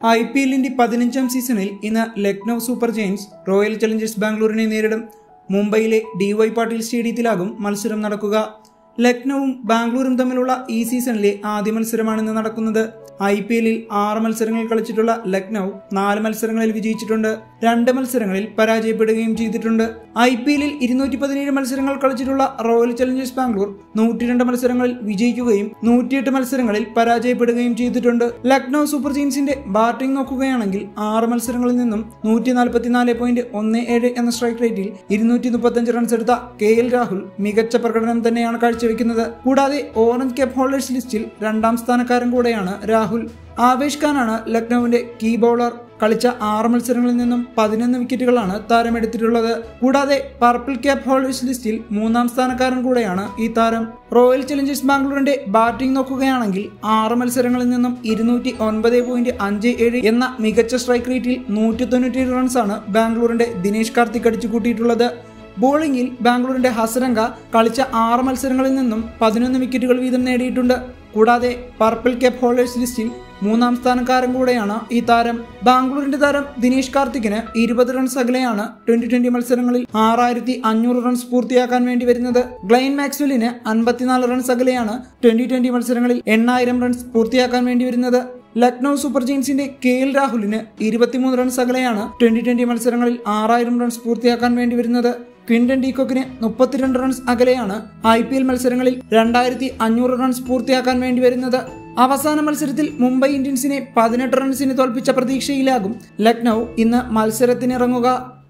I P എല്ലിന്റെ പതിനഞ്ചാം സീസണിൽ ഇന്ന് Lucknow Super Giants Royal Challengers ബാംഗ്ലൂരിനെ നേരിടും മുംബൈയിലെ ഡി വൈ പാട്ടീൽ സ്റ്റേഡിയത്തിലാകും മത്സരം നടക്കുക ലക്നൌവും ബാംഗ്ലൂരും തമ്മിലുള്ള ഈ സീസണിലെ ആദ്യ മത്സരമാണിന്ന് നടക്കുന്നത് ഐ പി എല്ലിൽ ആറ് മത്സരങ്ങൾ കളിച്ചിട്ടുള്ള ലക്നൗ നാല് മത്സരങ്ങളിൽ വിജയിച്ചിട്ടുണ്ട് രണ്ട് മത്സരങ്ങളിൽ പരാജയപ്പെടുകയും ചെയ്തിട്ടുണ്ട് ഐ പി എല്ലിൽ ഇരുന്നൂറ്റി പതിനേഴ് മത്സരങ്ങൾ കളിച്ചിട്ടുള്ള റോയൽ ചലഞ്ചേഴ്സ് ബാംഗ്ലൂർ നൂറ്റിരണ്ട് മത്സരങ്ങളിൽ വിജയിക്കുകയും നൂറ്റിയെട്ട് മത്സരങ്ങളിൽ പരാജയപ്പെടുകയും ചെയ്തിട്ടുണ്ട് ലക്നൗ സൂപ്പർ ജെയിൻസിന്റെ ബാറ്റിംഗ് നോക്കുകയാണെങ്കിൽ ആറ് മത്സരങ്ങളിൽ നിന്നും നൂറ്റി നാൽപ്പത്തിനാല് പോയിന്റ് ഒന്ന് ഏഴ് എന്ന സ്ട്രൈക്ക് റേറ്റിൽ ഇരുന്നൂറ്റി മുപ്പത്തഞ്ച് റൺസ് എടുത്ത കെ എൽ രാഹുൽ മികച്ച പ്രകടനം തന്നെയാണ് കാഴ്ചവെക്കുന്നത് കൂടാതെ ഓറഞ്ച് ക്യാപ്പ് ഹോൾഡേഴ്സ് ലിസ്റ്റിൽ രണ്ടാം സ്ഥാനക്കാരൻ കൂടെയാണ് രാഹുൽ ആവേശ് ഖാനാണ് ലക്നൌവിന്റെ കീ ബൗളർ കളിച്ച ആറ് മത്സരങ്ങളിൽ നിന്നും പതിനൊന്ന് വിക്കറ്റുകളാണ് താരമെടുത്തിട്ടുള്ളത് കൂടാതെ പർപ്പിൾ ക്യാപ്പ് ഹോൾഡേഴ്സ് ലിസ്റ്റിൽ മൂന്നാം സ്ഥാനക്കാരൻ കൂടെയാണ് ഈ താരം റോയൽ ചലഞ്ചേഴ്സ് ബാംഗ്ലൂരിന്റെ ബാറ്റിംഗ് നോക്കുകയാണെങ്കിൽ ആറ് മത്സരങ്ങളിൽ നിന്നും ഇരുന്നൂറ്റി ഒൻപത് പോയിന്റ് അഞ്ച് ഏഴ് എന്ന മികച്ച സ്ട്രൈക്ക് റേറ്റിൽ നൂറ്റി തൊണ്ണൂറ്റി റൺസാണ് ബാംഗ്ലൂരിന്റെ ദിനേശ് കാർത്തിക് അടിച്ചു കൂട്ടിയിട്ടുള്ളത് ബോളിംഗിൽ ബാംഗ്ലൂരിന്റെ ഹസരംഗ കളിച്ച ആറ് മത്സരങ്ങളിൽ നിന്നും പതിനൊന്ന് വിക്കറ്റുകൾ വീതം നേടിയിട്ടുണ്ട് കൂടാതെ പർപ്പിൾ ക്യാപ്പ് ഹോൾഡേഴ്സ് ലിസ്റ്റിൽ മൂന്നാം സ്ഥാനക്കാരൻ കൂടെയാണ് ഈ താരം ബാംഗ്ലൂരിന്റെ താരം ദിനേശ് കാർത്തിക്കിന് ഇരുപത് റൺസ് അകലെയാണ് ട്വന്റി ട്വന്റി മത്സരങ്ങളിൽ ആറായിരത്തി അഞ്ഞൂറ് റൺസ് പൂർത്തിയാക്കാൻ വേണ്ടി വരുന്നത് ഗ്ലൈൻ മാക്സ്വെല്ലിന് അൻപത്തിനാല് റൺസ് അകലെയാണ് ട്വന്റി ട്വന്റി മത്സരങ്ങളിൽ എണ്ണായിരം റൺസ് പൂർത്തിയാക്കാൻ വേണ്ടി വരുന്നത് ലക്നൗ സൂപ്പർ ജെയിൻസിന്റെ കെ എൽ രാഹുലിന് ഇരുപത്തിമൂന്ന് റൺസ് അകലെയാണ് ട്വന്റി ട്വന്റി മത്സരങ്ങളിൽ ആറായിരം റൺസ് പൂർത്തിയാക്കാൻ വേണ്ടി വരുന്നത് ക്വിന്റൻ ഡീകോക്കിന് മുപ്പത്തിരണ്ട് റൺസ് അകലെയാണ് ഐ പി എൽ മത്സരങ്ങളിൽ രണ്ടായിരത്തി അഞ്ഞൂറ് റൺസ് പൂർത്തിയാക്കാൻ വേണ്ടി വരുന്നത് അവസാന മത്സരത്തിൽ മുംബൈ ഇന്ത്യൻസിനെ പതിനെട്ട് റൺസിന് തോൽപ്പിച്ച പ്രതീക്ഷയിലാകും ലക്നൗ ഇന്ന് മത്സരത്തിനിറങ്ങുക